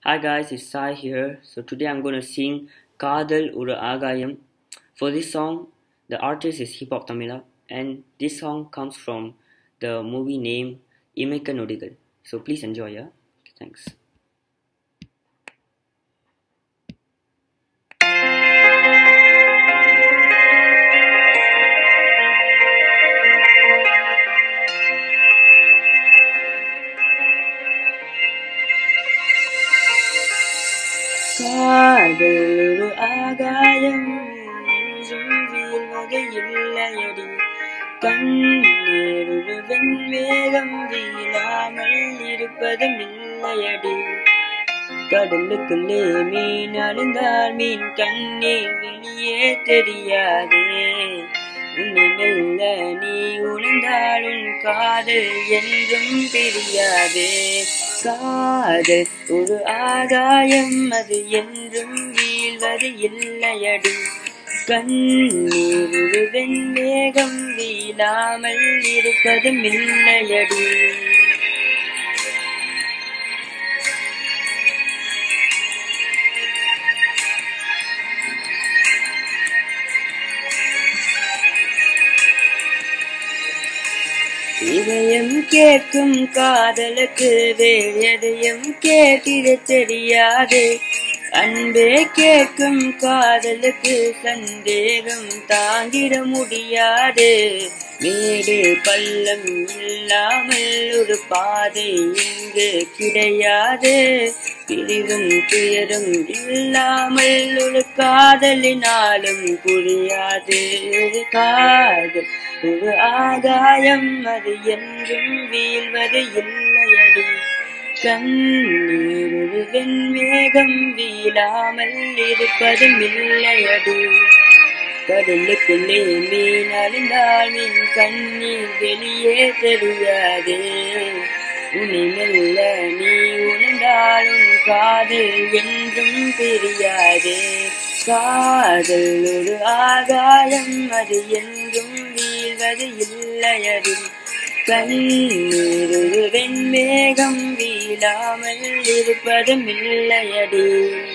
Hi guys, it's Sai here. So today I'm going to sing Kadal Ura Agayam. For this song, the artist is Hip Hop Tamila and this song comes from the movie name Imeka Nodigal. So please enjoy, yeah? Thanks. காதலொரு ஆகாயம் என்றும் வீழ்வகை இல்லையடி கண்ணீரொரு வெண்மேகம் வீழாமல் இருப்பதும் இல்லையடி கடலுக்குள்ளே மீன் அழுந்தால் மீன் கண்ணீர் வெளியே தெரியாதே உன்னை மெல்ல நீ உணர்ந்தால் உன் காதல் என்றும் பிரியாதே காதல் ஒரு ஆகாயம் அது என்றும் வீழ்வது இல்லையடி கண்ணீர் ஒரு வெண்மேகம் வீழாமல் இருப்பதும் இல்லையடி இதயம் கேட்கும் காதலுக்கு வேலையதையும் கேட்டிட தெரியாது அன்பே கேட்கும் காதலுக்கு சந்தேகம் தாங்கிட முடியாது மேடு பள்ளம் இல்லாமல் ஒரு பாதை இங்கு கிடையாது பிரிவும் துயரும் இல்லாமல் ஒரு காதலினாலும் புரியாது காதல் ஒரு ஆகாயம் அது என்றும் வீழ்வது இல்லையடி கண்ணீர் ஒரு வெண்மேகம் வீழாமல் இருப்பதும் இல்லையடி கடலுக்குள்ளே மீன் அழிந்தால் மீன் கண்ணீர் வெளியே தெரியாது உன்னை மெல்ல நீ உணர்ந்தால் உன் காதல் என்றும் தெரியாது காதல் ஒரு ஆகாயம் அது என்றும் வீழ்வது இல்லையடி கண்ணீர் ஒரு வெண்மேகம் வீழாமல் இருப்பதும் இல்லையடி